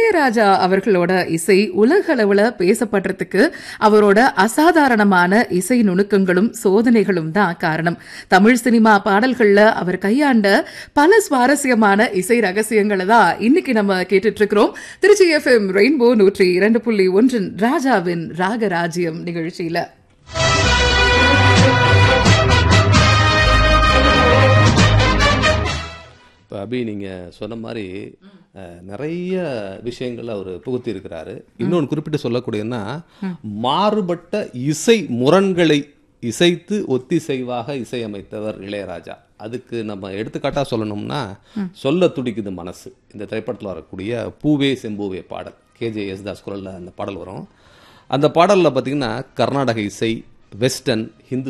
இளையராஜா அவர்களோட இசை உலகளவுல பேசப்படுறதுக்கு அவரோட அசாதாரணமான இசை நுணுக்கங்களும் சோதனைகளும் தான் காரணம் தமிழ் சினிமா பாடல்கள்ல அவர் கையாண்ட பல சுவாரஸ்யமான இசை ரகசியங்களை தான் இன்னைக்கு நம்ம கேட்டுட்டு இருக்கிறோம் திருச்சி எஃப்எம் ரெயின்போ நூற்றி இரண்டு புள்ளி ஒன்றின் ராஜாவின் ராகராஜ்யம் நிகழ்ச்சியில இப்போ அபி நீங்கள் சொன்ன மாதிரி அஹ், நிறைய விஷயங்கள் அவர் புகுத்தி இருக்கிறாரு இன்னொன்று குறிப்பிட்டு சொல்லக்கூடியதுன்னா மாறுபட்ட இசை முரண்களை இசைத்து ஒத்திசைவாக இசையமைத்தவர் இளையராஜா அதுக்கு நம்ம எடுத்துக்காட்டாக சொல்லணும்னா சொல்ல துடிக்குது மனசு இந்த திரைப்படத்தில் வரக்கூடிய பூவே செம்பூவே பாடல் கேஜே யேசுதாஸ் குரலில் அந்த பாடல் வரும் அந்த பாடலில் பார்த்தீங்கன்னா கர்நாடக இசை வெஸ்டர்ன் ஹிந்து